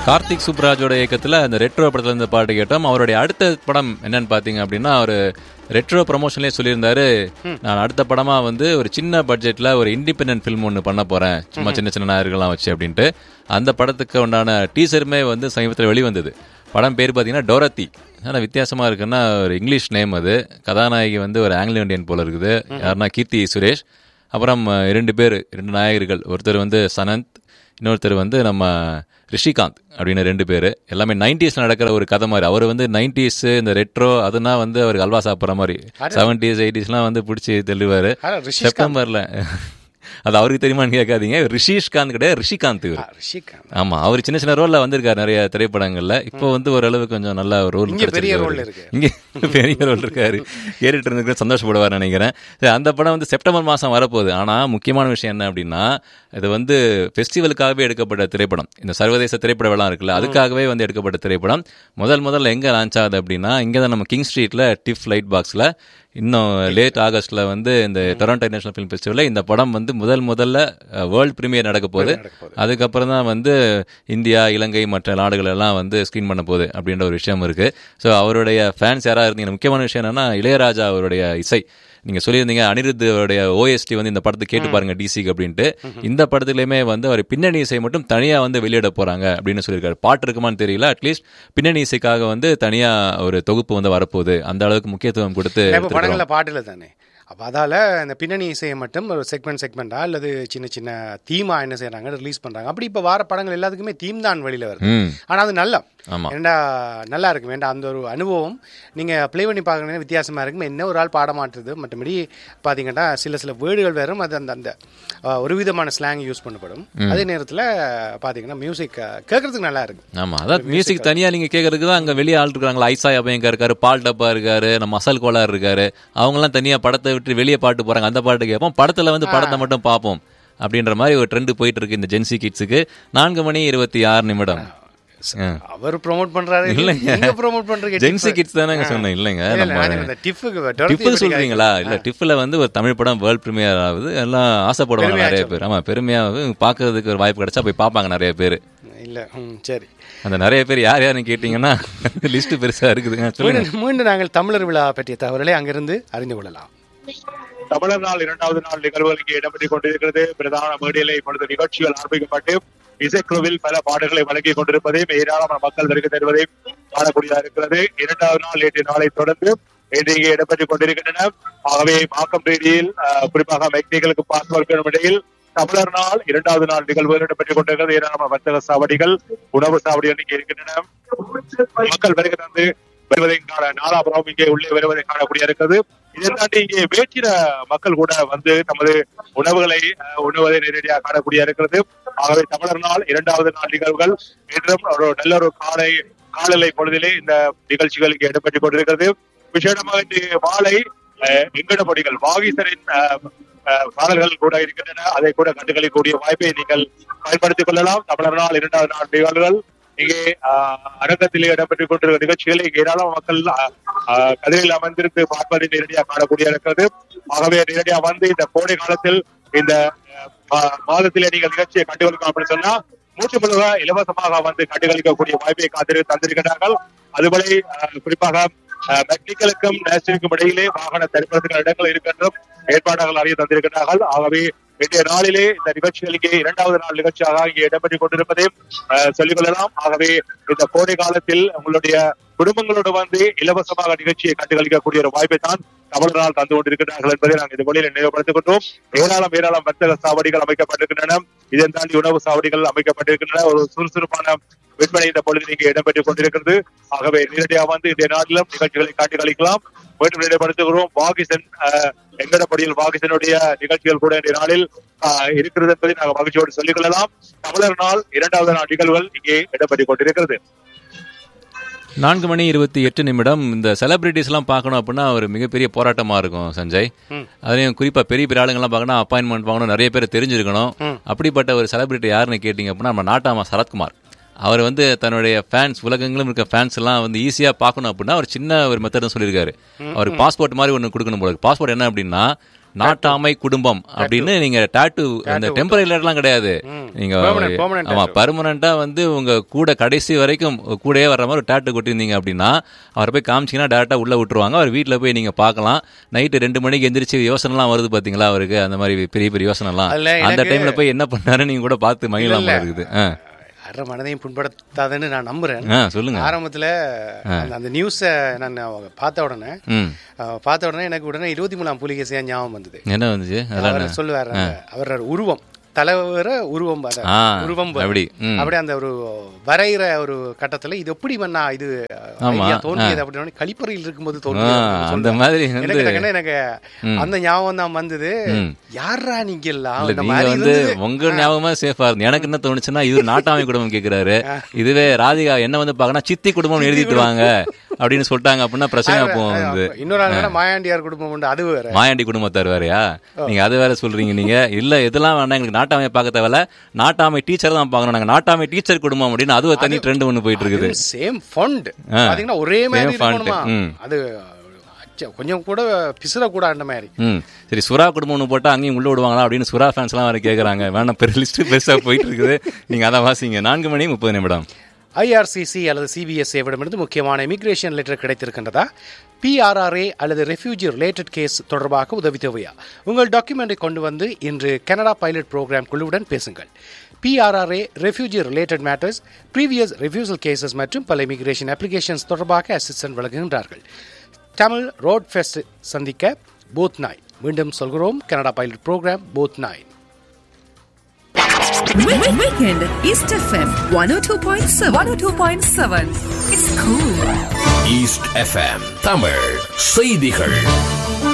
கார்த்திக் சுப்ராஜோட இயக்கத்தில் அந்த ரெட்ரோ படத்துல இருந்த பாட்டு கேட்டோம் அவருடைய அடுத்த படம் என்னன்னு பார்த்தீங்க அப்படின்னா அவர் ரெட்ரோ ப்ரமோஷன்லேயே சொல்லியிருந்தாரு நான் அடுத்த படமா வந்து ஒரு சின்ன பட்ஜெட்ல ஒரு இண்டிபெண்டன்ட் ஃபில்ம் ஒன்று பண்ண போறேன் சும்மா சின்ன சின்ன நாயர்கள்லாம் வச்சு அப்படின்ட்டு அந்த படத்துக்கு உண்டான டீசருமே வந்து சமீபத்தில் வெளிவந்தது படம் பேர் பார்த்தீங்கன்னா டோரத்தி ஆனால் வித்தியாசமாக இருக்குன்னா ஒரு இங்கிலீஷ் நேம் அது கதாநாயகி வந்து ஒரு ஆங்கிலோ இண்டியன் போல இருக்குது யாருன்னா கீர்த்தி சுரேஷ் அப்புறம் அஹ், இரண்டு பேர் இரண்டு நாயகர்கள் ஒருத்தர் வந்து சனந்த் இன்னொருத்தர் வந்து நம்ம ரிஷிகாந்த் அப்படின்னு ரெண்டு பேர் எல்லாமே நைன்டிஸ்ல நடக்கிற ஒரு கதை மாதிரி அவர் வந்து நைன்டிஸ் இந்த ரெட்ரோ அதுனா வந்து அவருக்கு அல்வா சாப்பிட்ற மாதிரி செவன்டிஸ் எயிட்டிஸ்லாம் வந்து பிடிச்சி தெளிவாரு ஆனா, ரிஷிகாந்த். செப்டம்பர்ல அது அவருக்கு தெரியுமான்னு கேட்காதீங்க ரிஷிஷ்காந்த் கிடையாது ரிஷிகாந்த் இவர் ஆ, ரிஷிகாந்த் ஆமா அவர் சின்ன சின்ன ரோல்ல வந்திருக்காரு நிறைய திரைப்படங்கள்ல இப்போ வந்து ஓரளவு கொஞ்சம் நல்ல ரோல் இங்க பெரிய role இருக்கு. இங்க பெரிய ரோல் இருக்காரு கேட்டுட்டு இருந்துக்கு சந்தோஷப்படுவார் நினைக்கிறேன் சரி, அந்த படம் வந்து செப்டம்பர் மாசம் வரப்போகுது ஆனா முக்கியமான விஷயம் என்ன அப்படின்னா இது வந்து ஃபெஸ்டிவலுக்காகவே எடுக்கப்பட்ட திரைப்படம் இந்த சர்வதேச திரைப்பட விழா இருக்குல்ல அதுக்காகவே வந்து எடுக்கப்பட்ட திரைப்படம் முதல் முதல்ல எங்க லான்ச் ஆகுது அப்படின்னா இங்க தான் நம்ம கிங் ஸ்ட்ரீட்ல டிஃப் லைட் பாக்ஸ்ல இன்னும் லேட் ஆகஸ்ட்ல வந்து இந்த டொரண்டோ இன்டர்நேஷனல் ஃபிலிம் ஃபெஸ்டிவலில் இந்த படம் வந்து முதல் முதல்ல வேர்ல்ட் பிரீமியர் நடக்க போகுது அதுக்கப்புறம் தான் வந்து இந்தியா இலங்கை மற்ற நாடுகள் எல்லாம் வந்து ஸ்க்ரீன் பண்ண போகுது அப்படின்ற ஒரு விஷயம் இருக்கு ஸோ அவருடைய ஃபேன்ஸ் யாராக இருந்தீங்க முக்கியமான விஷயம் என்னன்னா இளையராஜா அவருடைய இசை நீங்க சொல்லியிருந்தீங்க அனிருத்தோடைய ஓஎஸ்டி வந்து இந்த படத்தை கேட்டு பாருங்க டிசிக்கு அப்படின்ட்டு இந்த படத்துலயுமே வந்து அவர் பின்னணி இசை மட்டும் தனியா வந்து வெளியிட போறாங்க அப்படின்னு சொல்லியிருக்காரு பாட்டு இருக்குமான்னு தெரியல அட்லீஸ்ட் பின்னணி இசைக்காக வந்து தனியா ஒரு தொகுப்பு வந்து வரப்போகுது அந்த அளவுக்கு முக்கியத்துவம் கொடுத்து இப்போ எடுத்திருக்கிறோம். படங்கள்ல பாட்டுல தானே அப்போ அதால இந்த பின்னணி இசையை மட்டும் ஒரு செக்மெண்ட் செக்மெண்டா அல்லது சின்ன சின்ன தீமா என்ன செய்றாங்க ரிலீஸ் பண்றாங்க அப்படி இப்போ வார படங்கள் எல்லாத்துக்குமே தீம் தான் வெளியில வருது ம் ஆனா அது நல்ல ஆமா ஏண்டா நல்லா இருக்கும் வேண்டாம் அந்த ஒரு அனுபவம் நீங்க ப்ளே பண்ணி பார்க்கணும் வித்தியாசமா இருக்கும் என்ன ஒரு ஆள் பாட மாட்டுறது மற்றபடி பாத்தீங்கன்னா சில சில வேர்டுகள் வரும் அது அந்த அந்த அஹ், ஒரு விதமான ஸ்லாங் யூஸ் பண்ணப்படும் அதே நேரத்துல பாத்தீங்கன்னா மியூசிக் கேட்கறதுக்கு நல்லா இருக்கு ஆமா அதான் மியூசிக் தனியா நீங்க கேட்கறதுக்கு தான் அங்க வெளியே ஆள் இருக்காங்களா ஐசா அபயங்கா இருக்காரு பால் டப்பா இருக்காரு நம்ம அசல் கோளார் இருக்காரு அவங்க எல்லாம் தனியா படத்தை விட்டு வெளியே பாட்டு போறாங்க அந்த பாட்டு கேட்போம் படத்துல வந்து படத்தை மட்டும் பார்ப்போம் அப்படின்ற மாதிரி ஒரு ட்ரெண்ட் போயிட்டு இருக்கு இந்த ஜென்சி கிட்ஸுக்கு நான்கு மணி இருபத்தி ஆறு நிமிடம் அவர் ப்ரோமோட் பண்றாரு இல்லைங்க. நீங்க ப்ரோமோட் பண்றீங்க ஜென்சி கிட்ஸ் தானே சொன்னேன் இல்லைங்க இல்ல, இல்ல, நம்ம நான் இந்த டிஃபுக்கு டிஃபு சொல்றீங்களா இல்ல டிஃப்ல வந்து ஒரு தமிழ் படம் வேர்ல்ட் பிரீமியர் ஆகுது எல்லாம் ஆசைப்படுவாங்க பெருமையா நிறைய பேர் ஆமா பெருமையா பாக்குறதுக்கு ஒரு வாய்ப்பு கிடைச்சா போய் பார்ப்பாங்க நிறைய பேர் இல்ல ம், சரி அந்த நிறைய பேர் யார் யாருன்னு கேட்டீங்கன்னா லிஸ்ட் பெருசா இருக்குதுங்க சொல்லுங்க மீண்டும் மீண்டும் நாங்கள் தமிழர் விழா பற்றிய தகவல்களை அங்கிருந்து அறிந்து கொள்ளலாம் தமிழர் நாள் இரண்டாவது நாள் நிகழ்வுகள் இங்கே இடம்பெற்றுக் கொண்டிருக்கிறது பிரதான மேடையிலே இப்பொழுது நிகழ்ச்சிகள் ஆரம்பிக்கப்பட்டு இசைக்குழுவில் பல பாடல்களை வழங்கிக் கொண்டிருப்பதையும் ஏராளமான மக்கள் வருகை தருவதையும் காணக்கூடியதாக இருக்கிறது இரண்டாவது நாள் நேற்று நாளை தொடர்ந்து இன்று இங்கே இடம்பெற்றுக் கொண்டிருக்கின்றன ஆகவே மாக்கம் ரீதியில் அஹ், குறிப்பாக மெக்னிகளுக்கு பார்ப்பதற்கும் இடையில் தமிழர் நாள் இரண்டாவது நாள் நிகழ்வுகள் இடம்பெற்றுக் கொண்டிருக்கிறது ஏராளமான வர்த்தக சாவடிகள் உணவு சாவடிகள் இங்கே இருக்கின்றன மக்கள் வருகை தந்து வருவதை காண நாலாபுரம் இங்கே உள்ளே வருவதை காணக்கூடிய இருக்கிறது இதை தாண்டி இங்கே வேற்றின மக்கள் கூட வந்து தமது உணவுகளை அஹ், உண்ணுவதை நேரடியாக காணக்கூடிய இருக்கிறது ஆகவே தமிழர் நாள் இரண்டாவது நாள் நிகழ்வுகள் இன்றும் ஒரு நல்ல ஒரு காலை காலலை பொழுதிலே இந்த நிகழ்ச்சிகள் இங்கே இடம்பெற்றுக் கொண்டிருக்கிறது விசேடமாக இன்று மாலை அஹ், எங்கடபடிகள் வாகீசரின் அஹ், அஹ், பாடல்கள் கூட இருக்கின்றன அதை கூட கண்டுகளிக்கக்கூடிய வாய்ப்பை நீங்கள் பயன்படுத்திக் கொள்ளலாம் தமிழர் நாள் இரண்டாவது நாள் நிகழ்வுகள் இங்கே ஆஹ், அரங்கத்திலே இடம்பெற்றுக் கொண்டிருக்கிற நிகழ்ச்சிகளை இங்கே ஏராளமான மக்கள் ஆஹ், ஆஹ், கதிரில் அமர்ந்திருந்து பார்ப்பதை நேரடியாக காணக்கூடிய இருக்கிறது ஆகவே நேரடியாக வந்து இந்த கோடை காலத்தில் இந்த ஆஹ், மா- மாதத்திலே நீங்கள் நிகழ்ச்சியை கண்டுகளிக்கலாம் அப்படின்னு சொன்னா மூச்சு முழுக இலவசமாக வந்து கண்டுகளிக்கக்கூடிய வாய்ப்பை காத்திரு தந்திருக்கிறார்கள் அதுபோல ஆஹ், குறிப்பாக ஆஹ், மெக்னிக்கலுக்கும் நேஷனலுக்கும் இடையிலே வாகன தரிப்பிடத்துக்கு இடங்கள் இருக்கின்றும் ஏற்பாடுகள் அறிய தந்திருக்கிறார்கள் ஆகவே இன்றைய நாளிலே இந்த நிகழ்ச்சிகள் இங்கே இரண்டாவது நாள் நிகழ்ச்சியாக இங்கே இடம்பெற்றுக் கொண்டிருப்பதையும் அஹ், சொல்லிக் கொள்ளலாம் ஆகவே இந்த கோடை காலத்தில் உங்களுடைய குடும்பங்களோடு வந்து இலவசமாக நிகழ்ச்சியை கண்டுகளிக்கக்கூடிய ஒரு வாய்ப்பை தான் தமிழரால் தந்து கொண்டிருக்கிறார்கள் என்பதை நாங்கள் இந்த மொழியில் நினைவுபடுத்திக் கொண்டோம் ஏராளம் ஏராளம் வர்த்தக சாவடிகள் அமைக்கப்பட்டிருக்கின்றன இதை தாண்டி உணவு சாவடிகள் அமைக்கப்பட்டிருக்கின்றன ஒரு சுறுசுறுப்பான விற்பனை இந்த பொழுது இங்கே இடம்பெற்றுக் கொண்டிருக்கிறது ஆகவே நேரடியாக வந்து இந்த நாட்டிலும் நிகழ்ச்சிகளை காட்டி கழிக்கலாம் மீண்டும் நினைவுபடுத்துகிறோம் வாகிசன் அஹ், எங்கடப்படியில் வாகிசனுடைய நிகழ்ச்சிகள் கூட இந்த நாளில் அஹ், இருக்கிறது என்பதை நாங்கள் மகிழ்ச்சியோடு சொல்லிக் கொள்ளலாம் தமிழர் நாள் இரண்டாவது நாள் நிகழ்வுகள் இங்கே இடம்பெற்றுக் கொண்டிருக்கிறது நான்கு மணி இருபத்தி எட்டு நிமிடம் இந்த செலிபிரிட்டிஸ் எல்லாம் பார்க்கணும் அப்படின்னா ஒரு மிகப்பெரிய போராட்டமா இருக்கும் சஞ்சய் அதுலயும் குறிப்பா பெரிய பெரிய ஆளுங்கெல்லாம் பார்க்கணும் அப்பாயின்மெண்ட் வாங்கணும் நிறைய பேர் தெரிஞ்சிருக்கணும் அப்படிப்பட்ட ஒரு செலிபிரிட்டி யாருன்னு கேட்டீங்க அப்படின்னா நம்ம நாட்டாமா சரத்குமார் அவர் வந்து தன்னுடைய ஃபேன்ஸ் உலகங்களும் இருக்க ஃபேன்ஸ் எல்லாம் வந்து ஈஸியா பார்க்கணும் அப்படின்னா ஒரு சின்ன ஒரு மெத்தட் சொல்லியிருக்காரு அவருக்கு பாஸ்போர்ட் மாதிரி ஒன்று கொடுக்கணும் போல பாஸ்போர்ட் என்ன அப்படின்னா நாட்டாமை குடும்பம் அப்படின்னு நீங்க டாட்டு அந்த டெம்பரரி லெட்டர்லாம் கிடையாது நீங்க Permanent, permanent ஆமா பர்மனண்டா வந்து உங்க கூட கடைசி வரைக்கும் கூடயே வர்ற மாதிரி ஒரு டாட்டு கொட்டிருந்தீங்க அப்படின்னா அவர் போய் காமிச்சீங்கன்னா டேரக்டா உள்ள விட்டுருவாங்க அவர் வீட்ல போய் நீங்க பார்க்கலாம் நைட்டு ரெண்டு மணிக்கு எந்திரிச்சு யோசனைலாம் வருது பாத்தீங்களா அவருக்கு அந்த மாதிரி பெரிய பெரிய யோசனைலாம் அதுல அந்த எனக்கு- டைம்ல போய் என்ன பண்ணாரு நீங்க கூட பார்த்து மகிழாம இருக்குது ஆ. யார மனதையும் புண்படுத்தாதுன்னு நான் நம்புறேன் ஆ சொல்லுங்க ஆரம்பத்துல அந்த- அந்த நியூஸை நான் பார்த்த உடனே ம் அஹ், பார்த்த உடனே எனக்கு உடனே இருபத்தி மூணாம் புலிகேசியா ஞாபகம் வந்தது என்ன வந்துச்சு அதெல்லாம் அவர் சொல்லுவார் அவர் உருவம் தலைவர உருவம் அத- ஆ, உருவம் வரும். அப்படி, ம். அப்படியே அந்த ஒரு வரைகிற ஒரு கட்டத்துல இது எப்படி மண்ணா இது ஆமா, idea தோன்றியது அப்படின்னு கழிப்பறையில் இருக்கும்போது ஆ, தோன்றியது அந்த மாதிரி வந்து எனக்கு டக்குன்னு எனக்கு அந்த ஞாபகம் தான் வந்தது ம். யாரா நீங்க எல்லாம் இல்ல, இந்த நீங்க மாதிரி வந்து இருந்தது. உங்க ஞாபகமா சேஃபா இருந்து எனக்கு என்ன தோணுச்சுன்னா இது நாட்டாமை குடும்பம் கேக்குறாரு இதுவே ராதிகா என்ன வந்து பாக்கனா சித்தி குடும்பம் எழுதிட்டு வாங்க அப்படின்னு சொல்லிட்டாங்க அப்படின்னா பிரச்சனை போகும் வந்து இன்னொரு ஆள் வேணா மாயாண்டியார் குடும்பம் உண்டு அது வேற மாயாண்டி குடும்பத்தார் வேறயா நீங்க அது வேற சொல்றீங்க நீங்க இல்ல இதெல்லாம் வேண்டாம் எங்களுக்கு நாட்டாமை பார்க்க தேவையில்ல நாட்டாமை டீச்சர் தான் பார்க்கணும் நாங்க நாட்டாமை டீச்சர் குடும்பம் அப்படின்னு அது ஒரு தனி ட்ரெண்ட் ஒண்ணு போயிட்டு இருக்குது சேம் ஃபண்ட் பாத்தீங்கன்னா ஒரே மாதிரி font, இருக்கணுமா ம். அது அச்ச, கொஞ்சம் கூட பிசுற கூட அந்த மாதிரி ம் சரி சுறா குடும்பம் ஒன்று போட்டா அங்கேயும் உள்ள விடுவாங்களா அப்படின்னு சுறா ஃபேன்ஸ்லாம் வேற கேக்குறாங்க வேணாம் பெரிய லிஸ்ட் பெருசா போயிட்டு இருக்குது நீங்க அதான் வாசிங்க நான்கு மணி முப்பது நிமிடம் ஐஆர்சிசி அல்லது சிபிஎஸ்ஏவிடமிருந்து முக்கியமான இமிகிரேஷன் லெட்டர் கிடைத்திருக்கின்றதா பிஆர்ஆர்ஏ அல்லது ரெஃப்யூஜி ரிலேட்டட் கேஸ் தொடர்பாக உதவி தேவையா உங்கள் டாக்குமெண்ட்டை கொண்டு வந்து இன்று கனடா பைலட் ப்ரோக்ராம் குழுவுடன் பேசுங்கள் PRRA refugee related matters previous refusal cases மற்றும் பல இமிகிரேஷன் அப்ளிகேஷன்ஸ் தொடர்பாக அசிஸ்டன்ட் வழங்குகின்றார்கள் தமிழ் ரோட் ஃபெஸ்ட் சந்திக்க போத் நாய் மீண்டும் சொல்கிறோம் Canada pilot program booth nine Week- Weekend East FM 102.7 102.7 It's cool. East FM Tamil செய்திகள்